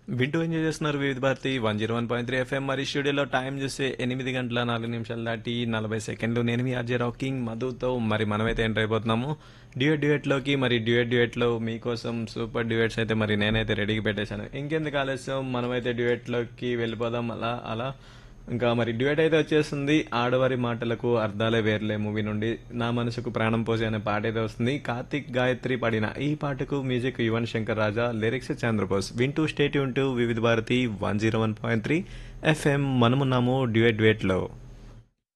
వింటూ ఎంజాయ్ చేస్తున్నారు Vividh Bharati one zero one point three FM మరి స్టూడియోలో టైం చూస్తే ఎనిమిది గంటల నాలుగు నిమిషాలు దాటి నలభై సెకండ్లు నేను మీ ఆర్జే రాకింగ్ మధుతో మరి మనమైతే ఎంటర్ అయిపోతున్నాము డ్యూయట్ డ్యూయట్లోకి మరి డ్యూయట్ డ్యూయట్లో మీకోసం సూపర్ డ్యూయట్స్ అయితే మరి నేనైతే రెడీగా పెట్టేశాను ఇంకెందుకు ఆలస్యం మనమైతే డ్యూయట్లోకి వెళ్ళిపోదాం అలా అలా ఇంకా మరి డ్యూయట్ అయితే వచ్చేస్తుంది ఆడవారి మాటలకు అర్థాలే వేర్లే మూవీ నుండి నా మనసుకు ప్రాణం పోసి అనే పాట అయితే వస్తుంది కార్తిక్ గాయత్రి పాడిన ఈ పాటకు మ్యూజిక్ యువన్ శంకర్ రాజా లిరిక్స్ చంద్రబోస్ వింటూ స్టేట్ ఉంటూ Vividh Bharati one zero one point three FM మనమున్నాము డ్యూయట్ డ్యూయట్లో